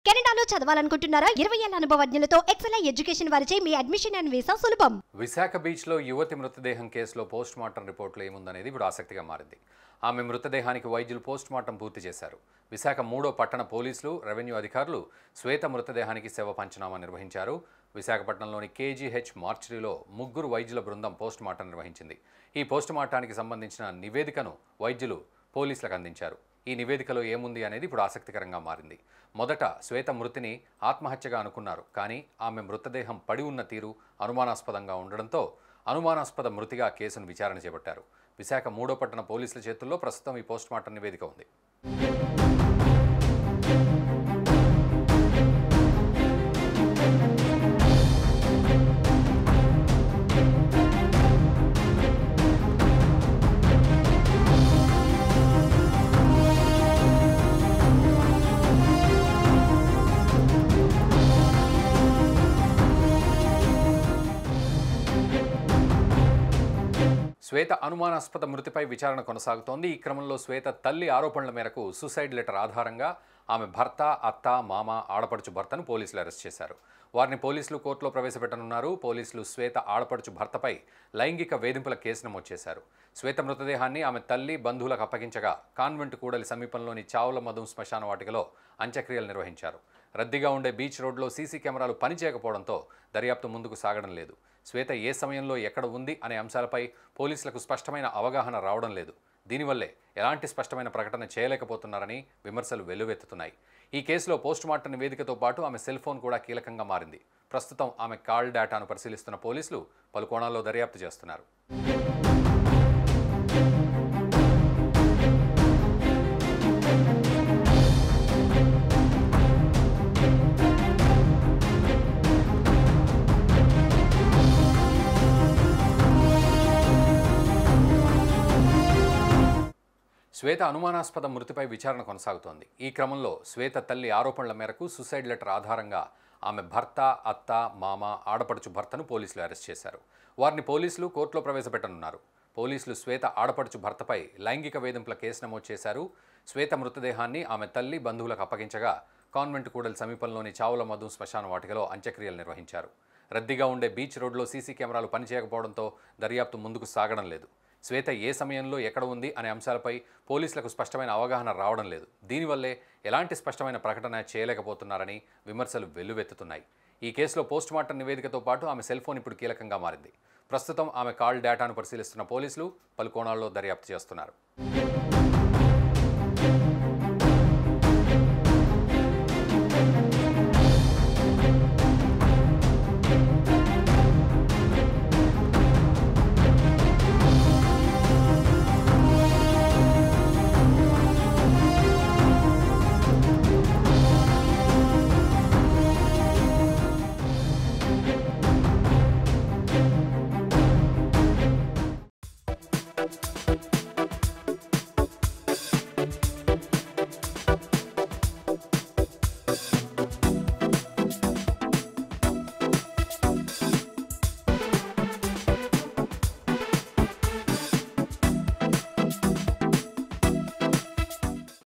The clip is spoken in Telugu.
కెనడాలో చదవాలనుకుంటున్నారా ఇరవై ఏళ్ల అనుభవజ్ఞులతో ఎక్సెల్ ఎడ్యుకేషన్ వారిచే మీ అడ్మిషన్ అండ్ వీసా సులభం విశాఖ బీచ్లో యువతి మృతదేహం కేసులో పోస్ట్ మార్టం రిపోర్టులో ఏముందనేది ఇప్పుడు ఆసక్తిగా మారింది ఆమె మృతదేహానికి వైద్యులు పోస్ట్ మార్టం పూర్తి చేశారు విశాఖ మూడో పట్టణ పోలీసులు రెవెన్యూ అధికారులు శ్వేత మృతదేహానికి శవ పంచనామా నిర్వహించారు విశాఖపట్నంలోని కేజీహెచ్ మార్చరీలో ముగ్గురు వైద్యుల బృందం పోస్ట్ మార్టం నిర్వహించింది ఈ పోస్ట్ మార్టానికి సంబంధించిన నివేదికను వైద్యులు పోలీసులకు అందించారు ఈ నివేదికలో ఏముంది అనేది ఇప్పుడు ఆసక్తికరంగా మారింది మొదట శ్వేత మృతిని ఆత్మహత్యగా అనుకున్నారు కానీ ఆమె మృతదేహం పడి ఉన్న తీరు అనుమానాస్పదంగా ఉండడంతో అనుమానాస్పద మృతిగా కేసును విచారణ చేపట్టారు విశాఖ మూడో పట్టణ పోలీసుల చేతుల్లో ప్రస్తుతం ఈ పోస్ట్ మార్టం నివేదిక ఉంది శ్వేత అనుమానాస్పద మృతిపై విచారణ కొనసాగుతోంది ఈ క్రమంలో శ్వేత తల్లి ఆరోపణల మేరకు సూసైడ్ లెటర్ ఆధారంగా ఆమె భర్త అత్త మామ ఆడపడుచు భర్తను పోలీసులు అరెస్ట్ చేశారు వారిని పోలీసులు కోర్టులో ప్రవేశపెట్టనున్నారు పోలీసులు శ్వేత ఆడపడుచు భర్తపై లైంగిక వేధింపుల కేసు నమోదు చేశారు శ్వేత మృతదేహాన్ని ఆమె తల్లి బంధువులకు అప్పగించగా కాన్వెంట్ కూడలి సమీపంలోని చావుల మధుం శ్మశాన వాటికలో అంత్యక్రియలు నిర్వహించారు రద్దీగా ఉండే బీచ్ రోడ్లో సీసీ కెమెరాలు పనిచేయకపోవడంతో దర్యాప్తు ముందుకు సాగడం లేదు శ్వేత ఏ సమయంలో ఎక్కడ ఉంది అనే అంశాలపై పోలీసులకు స్పష్టమైన అవగాహన రావడం లేదు దీనివల్లే ఎలాంటి స్పష్టమైన ప్రకటన చేయలేకపోతున్నారని విమర్శలు వెల్లువెత్తుతున్నాయి ఈ కేసులో పోస్టుమార్టం నివేదికతో పాటు ఆమె సెల్ ఫోన్ కూడా కీలకంగా మారింది ప్రస్తుతం ఆమె కాల్ డేటాను పరిశీలిస్తున్న పోలీసులు పలు కోణాల్లో దర్యాప్తు చేస్తున్నారు శ్వేత అనుమానాస్పద మృతిపై విచారణ కొనసాగుతోంది ఈ క్రమంలో శ్వేత తల్లి ఆరోపణల మేరకు సూసైడ్ లెటర్ ఆధారంగా ఆమె భర్త అత్త మామ ఆడపడుచు భర్తను పోలీసులు అరెస్ట్ చేశారు వారిని పోలీసులు కోర్టులో ప్రవేశపెట్టనున్నారు పోలీసులు శ్వేత ఆడపడుచు భర్తపై లైంగిక వేధింపుల కేసు నమోదు చేశారు శ్వేత మృతదేహాన్ని ఆమె తల్లి బంధువులకు అప్పగించగా కాన్వెంట్ కూడలి సమీపంలోని చావుల మధు శ్మశాన వాటికలో అంత్యక్రియలు నిర్వహించారు రద్దీగా ఉండే బీచ్ రోడ్లో సీసీ కెమెరాలు పనిచేయకపోవడంతో దర్యాప్తు ముందుకు సాగడం లేదు శ్వేత ఏ సమయంలో ఎక్కడ ఉంది అనే అంశాలపై పోలీసులకు స్పష్టమైన అవగాహన రావడం లేదు దీనివల్లే ఎలాంటి స్పష్టమైన ప్రకటన చేయలేకపోతున్నారని విమర్శలు వెల్లువెత్తుతున్నాయి ఈ కేసులో పోస్టుమార్టం నివేదికతో పాటు ఆమె సెల్ ఫోన్ ఇప్పుడు కీలకంగా మారింది ప్రస్తుతం ఆమె కాల్ డేటాను పరిశీలిస్తున్న పోలీసులు పలు కోణాల్లో దర్యాప్తు చేస్తున్నారు